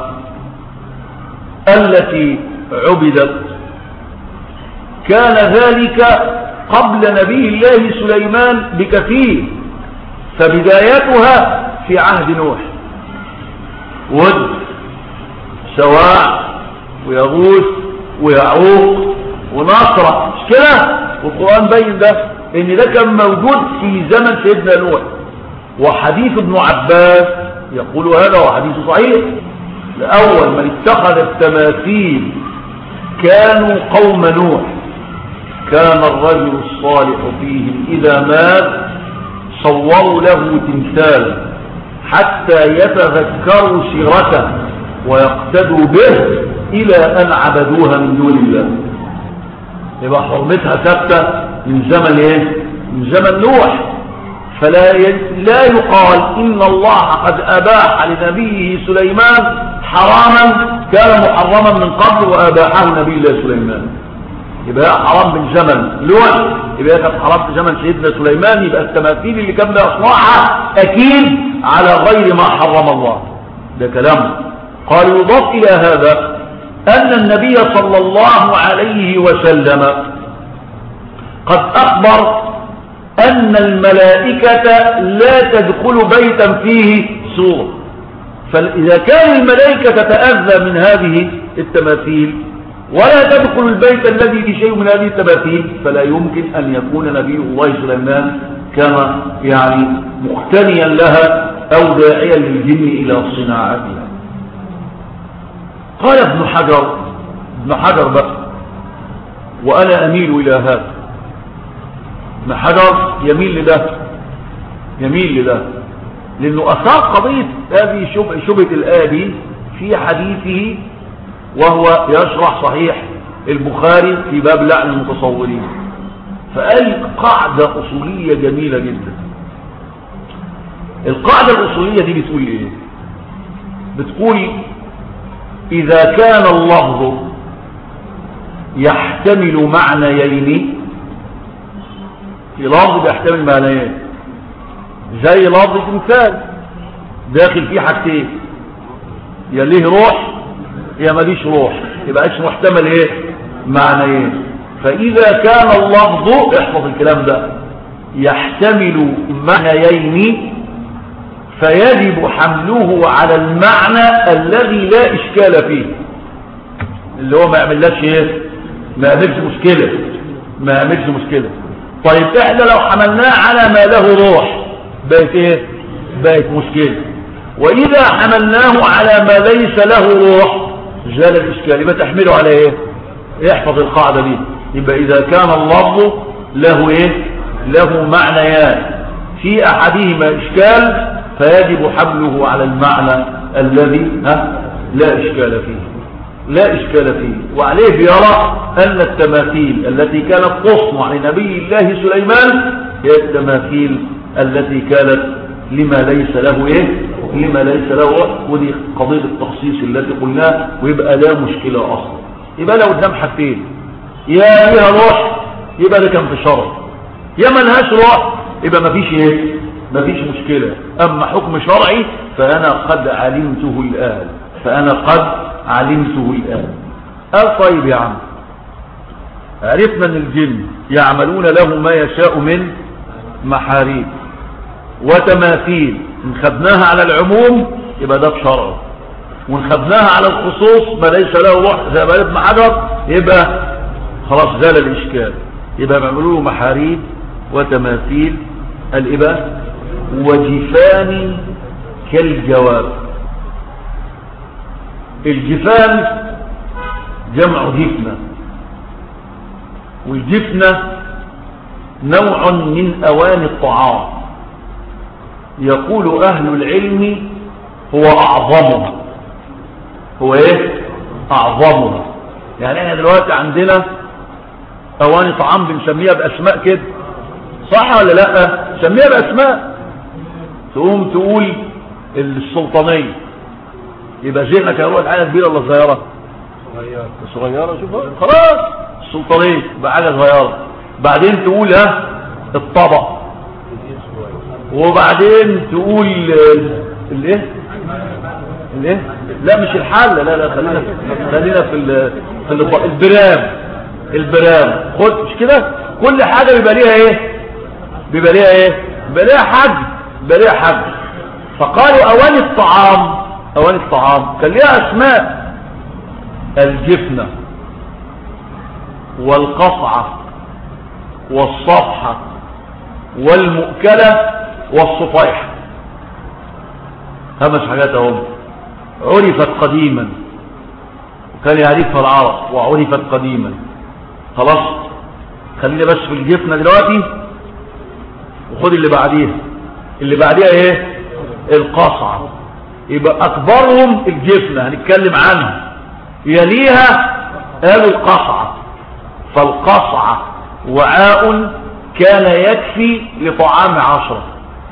التي عبدت كان ذلك قبل نبي الله سليمان بكثير فبدايتها في عهد نوح ود سواع ويغوث ويعوق ونصر مش كده والقرآن بين ده ان ده كان موجود في زمن سيدنا نوح وحديث ابن عباس يقول هذا وحديث صحيح لأول من اتخذ التماثيل كانوا قوم نوح كان الرجل الصالح فيهم إذا مات صوروا له تمثالا حتى يتذكروا سيرته ويقتدوا به إلى أن عبدوها من دون الله يبقى حرمتها ثابتة من زمن ايه من زمن نوح فلا لا يقال إن الله قد أباح لنبيه سليمان حراما كان محرما من قبل وأباحه نبي الله سليمان يبقى حرام من زمن نوح يبقى كان حرام في زمن سيدنا سليمان يبقى التماثيل اللي كان بيصنعها أكيد على غير ما حرم الله ده كلام قال يضاف إلى هذا أن النبي صلى الله عليه وسلم قد أخبر أن الملائكة لا تدخل بيتا فيه سورة فإذا كان الملائكة تتأذى من هذه التماثيل ولا تدخل البيت الذي في شيء من هذه التماثيل فلا يمكن أن يكون نبي الله سليمان كما يعني مقتنيا لها أو داعيا للجن إلى صناعتها قال ابن حجر ابن حجر بقى وأنا أميل إلى هذا ابن حجر يميل لده يميل لده لأنه أثار قضية هذه شبهة الآية دي في حديثه وهو يشرح صحيح البخاري في باب لعن المتصورين فقال قاعدة أصولية جميلة جدا القاعدة الأصولية دي بتقول إيه بتقول إذا كان اللفظ يحتمل معنيين في لفظ بيحتمل معنيين زي لفظ تمثال داخل فيه حاجتين يا ليه روح يا ماليش روح يبقى اسمه محتمل ايه معنيين فإذا كان اللفظ احفظ الكلام ده يحتمل معنيين فيجب حمله على المعنى الذي لا إشكال فيه اللي هو ما يعملش ايه ما يعملش مشكلة ما يعملش مشكلة طيب احنا لو حملناه على ما له روح بقت ايه بقت مشكلة واذا حملناه على ما ليس له روح زال الاشكال يبقى تحمله على ايه احفظ القاعدة دي يبقى اذا كان اللفظ له ايه له معنيان في احدهما اشكال فيجب حمله على المعنى الذي ها لا اشكال فيه لا إشكال فيه وعليه يرى أن التماثيل التي كانت تصنع لنبي الله سليمان هي التماثيل التي كانت لما ليس له إيه لما ليس له ودي قضية التخصيص التي قلناه ويبقى لا مشكلة أصلا يبقى لو قدام حاجتين يا ليها روح يبقى ده كان في شرع يا ملهاش روح يبقى مفيش ايه مفيش مشكلة اما حكم شرعي فانا قد علمته الان فانا قد علمته الآن قال طيب يا عم عرفنا ان الجن يعملون له ما يشاء من محاريب وتماثيل ان خدناها على العموم يبقى ده بشرعه وان خدناها على الخصوص ما ليس له روح زي ما ابن حجر يبقى خلاص زال الاشكال يبقى بيعملوا له محاريب وتماثيل الاباء وجفان كالجواب الجفان جمع جفنة والجفنة نوع من أواني الطعام يقول أهل العلم هو أعظمها هو إيه أعظمها يعني احنا دلوقتي عندنا أواني طعام بنسميها بأسماء كده صح ولا لا نسميها بأسماء تقوم تقول السلطانية يبقى ذهنك هيروح الحاجه كبيره ولا صغيره صغيره صغيره شوف خلاص السلطانيه يبقى حاجه صغيره بعدين تقول ها الطبق وبعدين تقول الايه الايه لا مش الحل لا لا خلينا خلينا في في البرام البرام خد مش كده كل حاجه بيبقى ليها ايه بيبقى ليها ايه بيبقى ليها حد بيبقى ليها حد فقالوا اواني الطعام اواني الطعام كان ليها اسماء الجفنة والقصعة والصفحة والمؤكلة والصفيحة خمس حاجات اهم عرفت قديما وكان يعرفها العرب وعرفت قديما خلاص خلينا بس في الجفنة دلوقتي وخد اللي بعديها اللي بعديها ايه القصعة يبقى أكبرهم الجفنة هنتكلم عنها يليها قالوا القصعة فالقصعة وعاء كان يكفي لطعام عشرة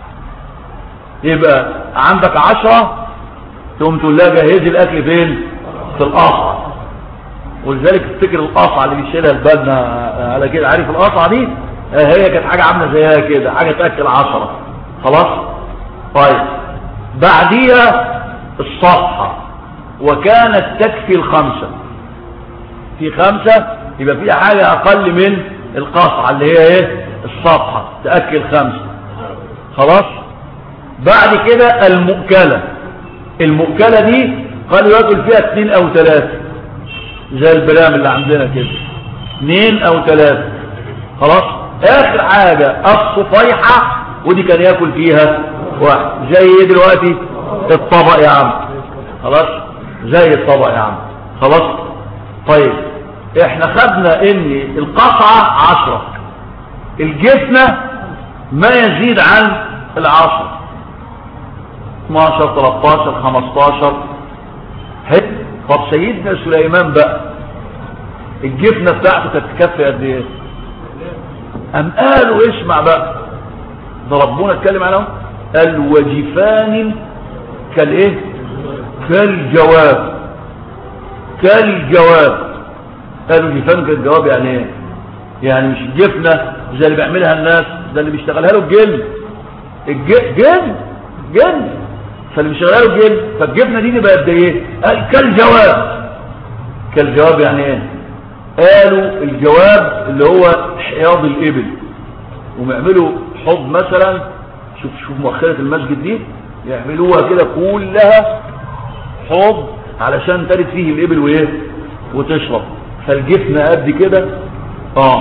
يبقى عندك عشرة تقوم تقول لها جهزي الأكل فين في القصعة ولذلك تفتكر القصعة اللي بيشيلها البلنا على كده عارف القصعة دي هي كانت حاجة عاملة زيها كده حاجة تأكل عشرة خلاص طيب بعديها الصفحة وكانت تكفي الخمسة في خمسة يبقى فيها حاجة أقل من القصعة اللي هي ايه الصفحة تأكل خمسة خلاص بعد كده المؤكلة المؤكلة دي قالوا يأكل فيها اثنين أو ثلاثة زي البرام اللي عندنا كده اثنين أو ثلاثة خلاص آخر حاجة الصفيحة ودي كان يأكل فيها واحد زي ايه دلوقتي الطبق يا عم خلاص زي الطبق يا عم خلاص طيب احنا خدنا ان القطعة عشرة الجفنة ما يزيد عن العشرة 12 13 15 حت طب سيدنا سليمان بقى الجفنة بتاعته كانت تكفي قد ايه ام قالوا اسمع بقى ده ربنا اتكلم عنهم الوجفان كالايه كالجواب كالجواب قالوا جفان كالجواب يعني ايه يعني مش جفنة زي اللي بيعملها الناس ده اللي بيشتغلها له الجن الجن جن فاللي بيشتغلها له الجن فالجفنة دي بقى قد ايه قال كالجواب كالجواب يعني ايه قالوا الجواب اللي هو حياض الابل ويعملوا حوض مثلا شوف شوف مؤخرة المسجد دي يعملوها كده كلها حوض علشان ترد فيه الإبل وإيه وتشرب فالجفنة قد كده اه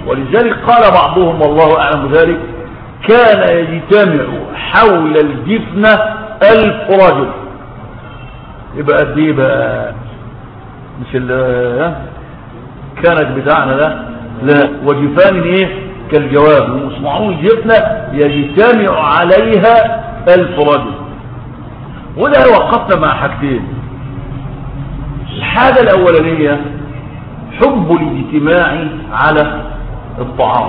ولذلك قال بعضهم والله أعلم ذلك كان يجتمع حول الجفنة ألف رجل يبقى قد ايه بقى مش ال كانت بتاعنا ده لا وجفان ايه كالجواب ومصنعون الجفنة يجتمع عليها ألف رجل وده وقفنا مع حاجتين الحاجة الأولانية حب الاجتماع على الطعام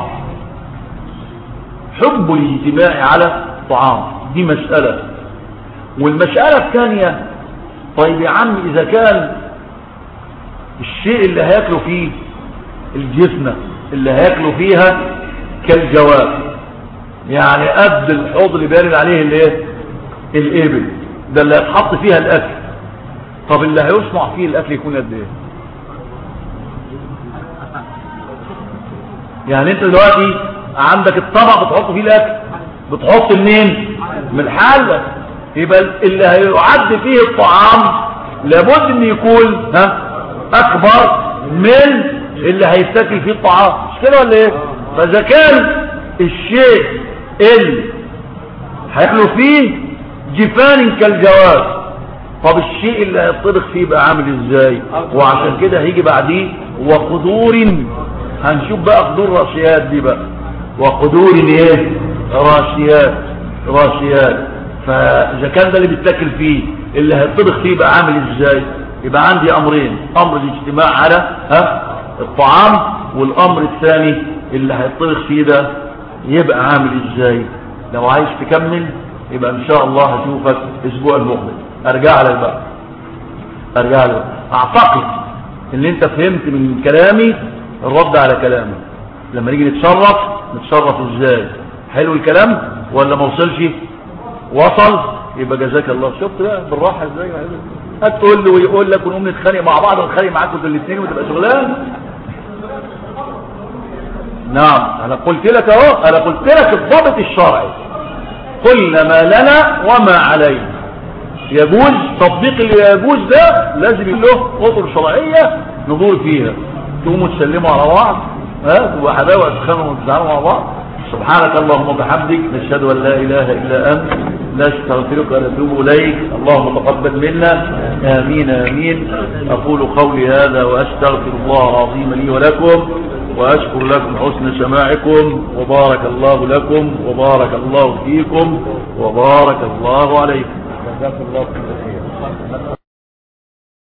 حب الاجتماع على الطعام دي مسألة والمسألة الثانية طيب يا عم إذا كان الشيء اللي هياكلوا فيه الجسمة اللي هياكلوا فيها كالجواب يعني قد الحوض اللي بيرد عليه الايه الابل ده اللي هيتحط فيها الاكل طب اللي هيصنع فيه الاكل يكون قد ايه يعني انت دلوقتي عندك الطبق بتحط فيه الاكل بتحط منين من الحله يبقى اللي هيعد فيه الطعام لابد ان يكون ها اكبر من اللي هيستكل فيه الطعام مش كده ولا ايه فاذا كان الشيء اللي هياكلوا فيه جفان كالجواب طب الشيء اللي هيطبخ فيه بقى عامل ازاي وعشان كده هيجي بعديه وقدور هنشوف بقى قدور راسيات دي بقى وقدور ايه راسيات راسيات فاذا كان ده اللي بيتاكل فيه اللي هيطبخ فيه بقى عامل ازاي يبقى عندي امرين امر الاجتماع على ها الطعام والامر الثاني اللي هيطبخ فيه ده يبقى عامل ازاي لو عايز تكمل يبقى ان شاء الله هشوفك الاسبوع المقبل ارجع لك بقى ارجع لك اعتقد ان انت فهمت من كلامي الرد على كلامي لما نيجي نتصرف نتصرف ازاي حلو الكلام ولا ما وصلش وصل يبقى جزاك الله شفت بقى بالراحه ازاي هتقول له ويقول لك ونقوم نتخانق مع بعض ونتخانق معاكم في الاثنين وتبقى شغلان نعم انا قلت لك اهو انا قلت لك الضابط الشرعي قلنا ما لنا وما علينا يجوز تطبيق اللي يجوز ده لازم له اطر شرعيه ندور فيها تقوموا تسلموا على بعض ها تبقوا حبايب وتتخانقوا وتزعلوا مع بعض سبحانك اللهم وبحمدك نشهد ان لا اله الا انت نستغفرك ونتوب اليك اللهم تقبل منا امين امين اقول قولي هذا واستغفر الله العظيم لي ولكم واشكر لكم حسن سماعكم وبارك الله لكم وبارك الله فيكم وبارك الله عليكم جزاكم الله خير